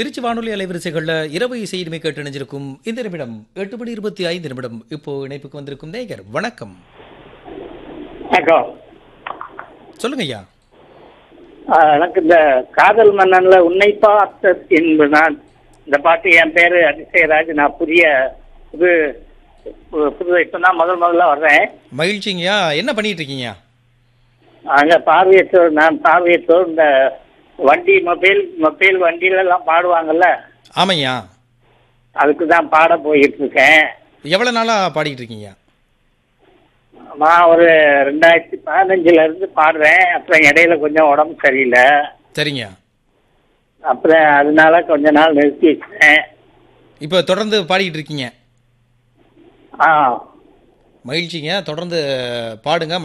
திருச்சி வானொலி அலைவரிசைகளில் இரவு இசை இனிமை கேட்டு இணைஞ்சிருக்கும் இந்த நிமிடம் எட்டு மணி இருபத்தி ஐந்து நிமிடம் இப்போ இணைப்புக்கு வந்திருக்கும் நேயர் வணக்கம் வணக்கம் சொல்லுங்க ஐயா ஆ, எனக்கு இந்த காதல் மன்னன்ல உன்னை பார்த்த பின்பு நான் இந்த பாட்டு என் பேரு அதிசயராஜ் நான் புதிய புது பு- புது இப்பதான் முதல் முதல்ல வர்றேன் மகிழ்ச்சிங்கய்யா என்ன பண்ணிட்டு இருக்கீங்க அங்க பார்வையற்றோர் நான் பார்வையற்றோர் இந்த வண்டி மொபைல் மொபைல் வண்டியில எல்லாம் பாடுவாங்கல்ல ஆமையா அதுக்கு தான் பாட போயிட்டு இருக்கேன் எவ்வளவு நாளா பாடிட்டு இருக்கீங்க நான் ஒரு ரெண்டாயிரத்தி பதினஞ்சுல இருந்து பாடுறேன் அப்புறம் இடையில கொஞ்சம் உடம்பு சரியில்லை சரிங்க அப்புறம் அதனால கொஞ்ச நாள் நிறுத்தி வச்சேன் இப்போ தொடர்ந்து பாடிட்டு இருக்கீங்க ஆ மகிழ்ச்சிங்க தொடர்ந்து பாடுங்க